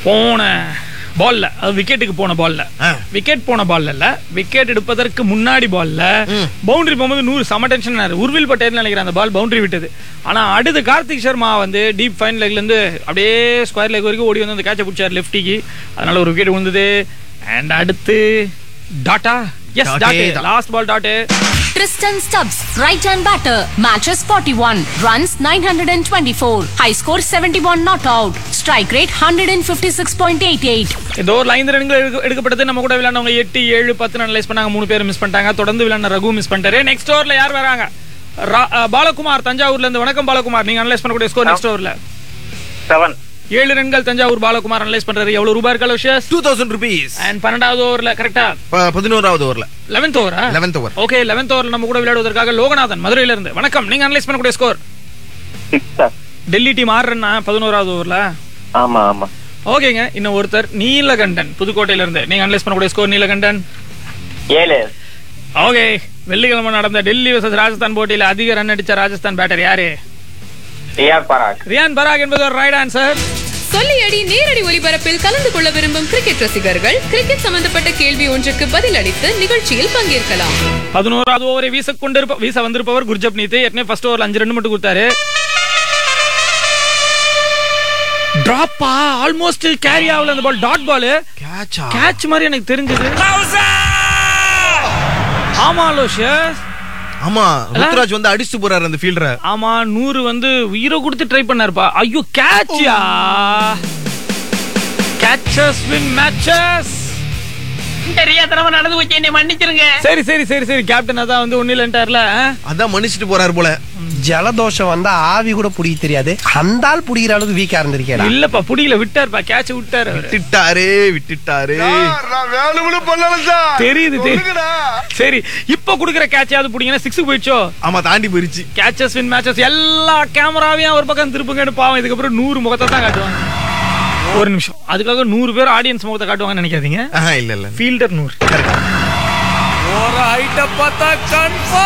போன பால்ல அது விக்கெட்டுக்கு போன பால்ல ஆ. விக்கெட் போன பால்ல இல்ல விக்கெட் எடுப்பதற்கு முன்னாடி பால்ல ம். பவுண்டரி போகும்போது நூறு சம டென்ஷன் உர்வில் பட்டேல் நினைக்கிறேன் அந்த பால் பவுண்டரி விட்டது ஆனா அடுத்து கார்த்திக் சர்மா வந்து டீப் ஃபைன் லெக்ல இருந்து அப்படியே ஸ்கொயர் லெக் வரைக்கும் ஓடி வந்து அந்த கேட்சை பிடிச்சார் லெஃப்டிக்கு அதனால ஒரு விக்கெட் விழுந்தது அண்ட் அடுத்து டாட்டா எஸ் Dotty டாட்டே தான். லாஸ்ட் பால் டாட்டே Tristan Stubbs, right hand batter, matches 41, runs 924, high score 71 not out, strike rate 156.88. ஏதோ ஒரு ஐந்து ரன்கள் எடுக்க- எடுக்கப்பட்டது நம்ம கூட விளையாண்டவங்க எட்டு ஏழு பத்து அனலைஸ் பண்ணாங்க மூணு பேர் மிஸ் பண்ணிட்டாங்க தொடர்ந்து விளையாண்ட ரகு மிஸ் பண்ணிட்டாரு நெக்ஸ்ட் ஓவர்ல யார் வராங்க ரா- அஹ் பாலகுமார் தஞ்சாவூர்ல இருந்து வணக்கம் பாலகுமார் நீங்க அனலைஸ் பண்ணக்கூடிய ஸ்கோர் நெக்ஸ்ட் ஓவர்ல செவன் ஏழு ரன்கள் தஞ்சாவூர் பாலகுமார் அனலைஸ் பண்றாரு எவ்வளவு ரூபாய் இருக்கா விஷயஸ் டூ தௌசண்ட் ருபீஸ் அண்ட் பன்னெண்டாவது ஓவர்ல கரெக்டா பதினோராவது ஓவர்ல லெவன்த் ஓவரா லெவன்த் ஓவர் ஓகே லெவன்த் ஓவர்ல நம்ம கூட விளையாடுவதற்காக லோகநாதன் மதுரையில இருந்து வணக்கம் நீங்க அனலைஸ் பண்ணக்கூடிய score six sir Delhi team ஆறு ரன்னா பதினோராவது ஓவர்ல ஆமா ஆமா ஓகேங்க இன்னும் ஒருத்தர் நீலகண்டன் புதுக்கோட்டையில இருந்து நீங்க அனலைஸ் பண்ணக்கூடிய ஸ்கோர் நீலகண்டன் ஏழு ஓகே வெள்ளிக்கிழமை நடந்த டெல்லி vs ராஜஸ்தான் போட்டியில அதிக ரன் அடிச்ச ராஜஸ்தான் பேட்டர் யாரு ரியான் பராக் ரியான் பராக் என்பது ஒரு ரைட் ஆன்சர் சொல்லியடி நேரடி ஒலிபரப்பில் கலந்து கொள்ள விரும்பும் கிரிக்கெட் ரசிகர்கள் கிரிக்கெட் சம்பந்தப்பட்ட கேள்வி ஒன்றுக்கு பதிலளித்து நிகழ்ச்சியில் பங்கேற்கலாம் பதினோராவது ஓவரை வீச கொண்டிருப்ப வீச வந்திருப்பவர் குர்ஜப்னீத் ஏற்கனவே ஃபர்ஸ்ட் ஓவர்ல அஞ்சு ரன் மட்டும் கொடுத்தாரு டிராப்பா ஆல்மோஸ்ட் கேரி ஆகல அந்த பால் டாட் பால் கேட்சா கேட்ச் மாதிரி எனக்கு தெரிஞ்சது ஆமா லோஷஸ் ஆமா ருத்ராஜ் வந்து அடிச்சு போறாரு அந்த ஃபீல்டரை ஆமா நூறு வந்து உயிரை கொடுத்து ட்ரை பண்ணாருப்பா ஐயோ கேட்சியா கேட்சஸ் வின் மேட்சஸ் தெரியாதனமா நடந்து போச்சு என்னை மன்னிச்சிருங்க சரி சரி சரி சரி கேப்டன் அதான் வந்து ஒண்ணு இல்லன்ட்டார்ல அதான் மன்னிச்சிட்டு போறாரு போல ஜலதோஷம் வந்தா ஆவி கூட புடிக்க தெரியாது அந்த ஆள் புடிக்கிற அளவுக்கு வீக்கா இருந்திருக்கேடா இல்லப்பா புடியில விட்டாருப்பா கேட்ச் விட்டாரு அவரு. விட்டுட்டாரு விட்டுட்டாரு தெரியுது தெரியுது சரி இப்ப குடுக்குற கேட்சாவது புடிங்கன்னா சிக்ஸ் போயிடுச்சோ ஆமா தாண்டி போயிருச்சு கேட்சஸ் வின் மேட்சஸ் எல்லா கேமராவையும் ஒரு பக்கம் திருப்புங்கன்னு பாவம் இதுக்கப்புறம் நூறு முகத்தை தான் காட்டுவாங்க ஒரு நிமிஷம் அதுக்காக நூறு பேர் ஆடியன்ஸ் முகத்தை காட்டுவாங்கன்னு நினைக்காதீங்க ஆஹா இல்ல இல்ல ஃபீல்டர் நூறு ஒரு ஐட்ட பார்த்தா கன்ஃபார்ம்